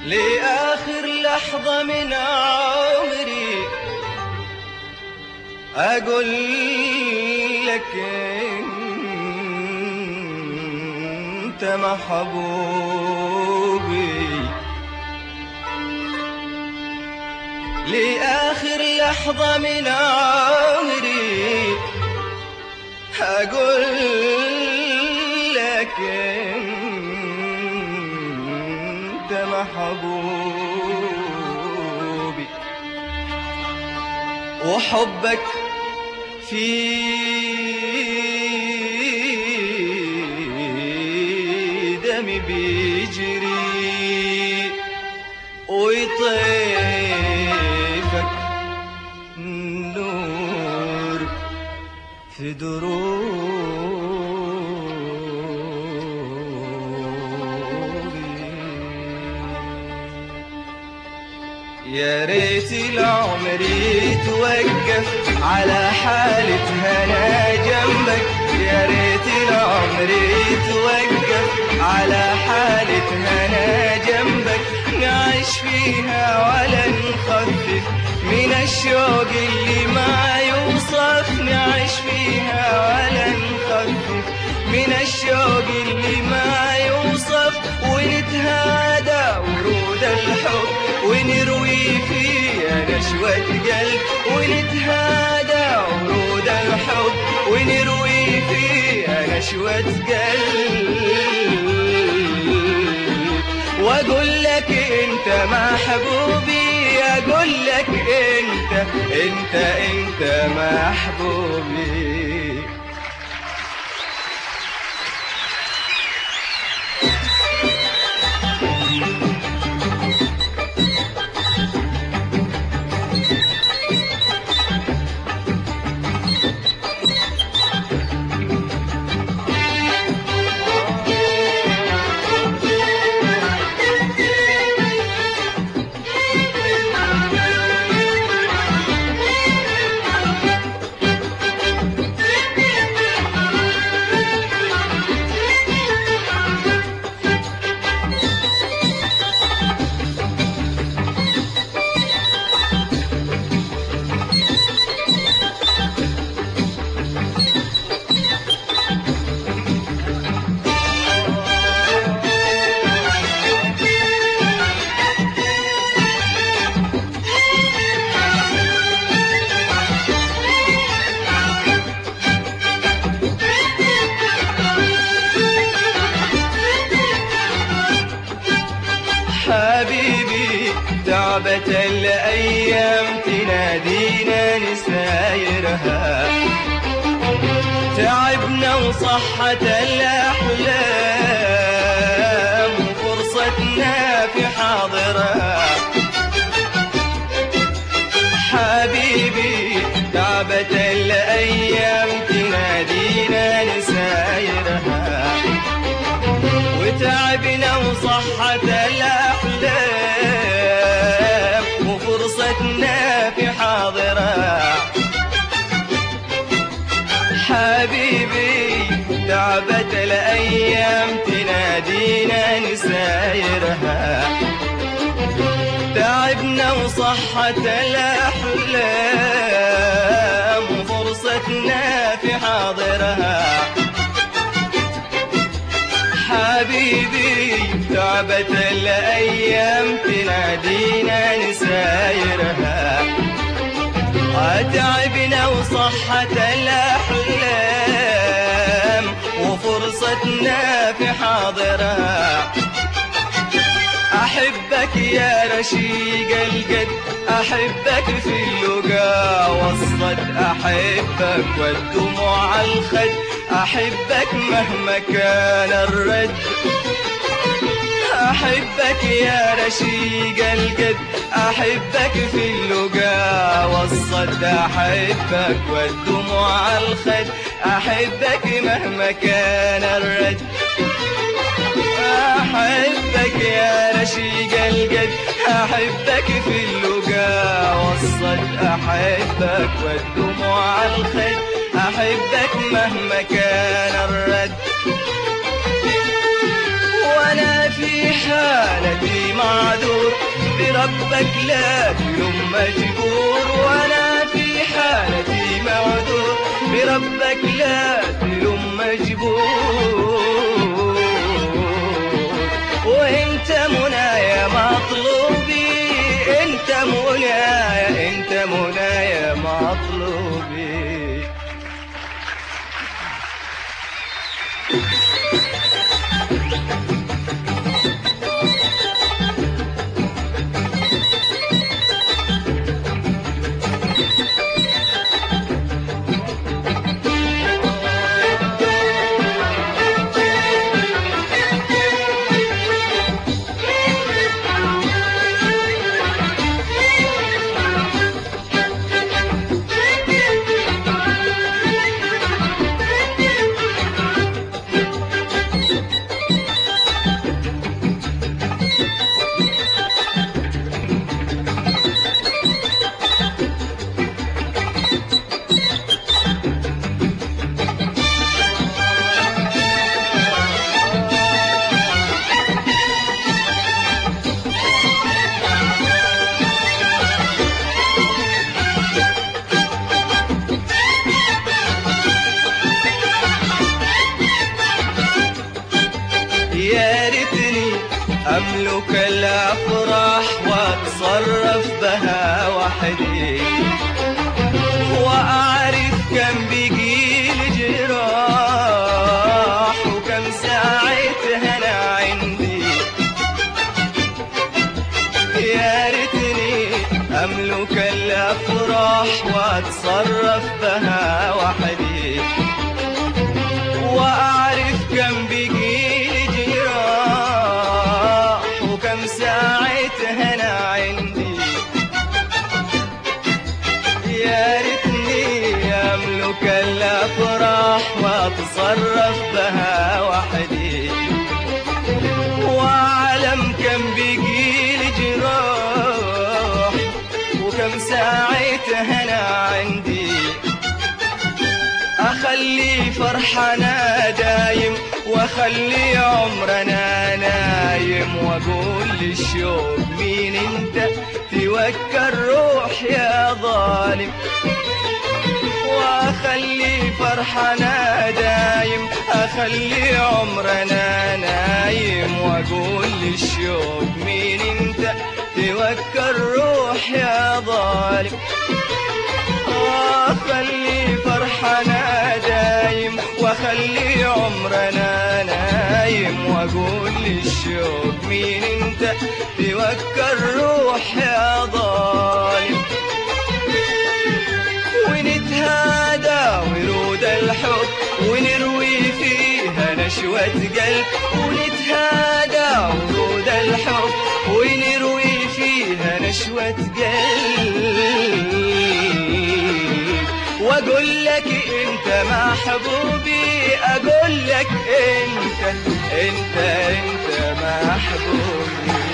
لآخر لحظة من عمري أقول لك أنت محبوبي لآخر لحظة من عمري أقول لك أنت محبوبي وحبك في دمي بيجري ويطيفك نور في دروبي يا ريت العمر يتوقف على حالة هنا جنبك يا ريت العمر يتوقف على حالة هنا جنبك نعيش فيها ولا نخفف من الشوق اللي ما يوصف نعيش فيها ولا نخفف من الشوق اللي ما يوصف ونتهادى ورود الحب ونروي فيها نشوة قلب ونتهادى ورود الحب ونروي فيها نشوة قلب واقول لك انت محبوبي اقول لك انت انت انت محبوبي حبيبي تعبت الأيام تنادينا نسايرها تعبنا وصحت الأحلام وفرصتنا في حاضرها حبيبي تعبت الأيام تنادينا نسايرها وتعبنا وصحت الأحلام وفرصتنا في حاضرها حبيبي تعبت الأيام تنادينا نسايرها تعبنا وصحت الأحلام وفرصتنا في حاضرها حبيبي تعبت الأيام تنادينا نسايرها تعبنا وصحت الأحلام وفرصتنا في حاضرها أحبك يا رشيق القد أحبك في اللقا والصد أحبك والدموع على الخد أحبك مهما كان الرد أحبك يا رشيق القد أحبك في اللقا والصد أحبك والدموع على الخد أحبك مهما كان الرد أحبك يا رشيق القد أحبك في اللقا والصد أحبك والدموع على الخد أحبك مهما كان الرد وأنا في حالتي معذور بربك لا تلوم مجبور وانا في حالتي معذور بربك لا تلوم مجبور وانت منايا مطلوبي انت منايا انت منايا مطلوبي يا ريتني أملك الأفراح وأتصرف بها وحدي وأعرف كم بيجيل جراح وكم ساعتها أنا عندي يا ريتني أملك الأفراح وأتصرف بها وحدي وأعرف كم بيجيلي جراح وكم ساعتها أنا عندي يا ريتني أملك الأفراح وأتصرف بها وحدي وأعلم كم بيجيلي جراح وكم ساعتها أنا عندي أخلي فرحنا دايم وأخلي عمرنا نايم وأقول للشوق مين أنت توكل روح يا ظالم وأخلي فرحنا دايم أخلي عمرنا نايم وأقول للشوق مين أنت توكل روح يا ظالم واخلي فرحنا دايم واخلي عمرنا نايم واقول للشوق مين انت توكل روح يا ظالم ونتهادى ورود الحب ونروي فيها نشوة قلب ونتهادى ورود الحب ونروي فيها نشوة قلب واقول لك انت محبوبي اقول لك انت انت انت محبوبي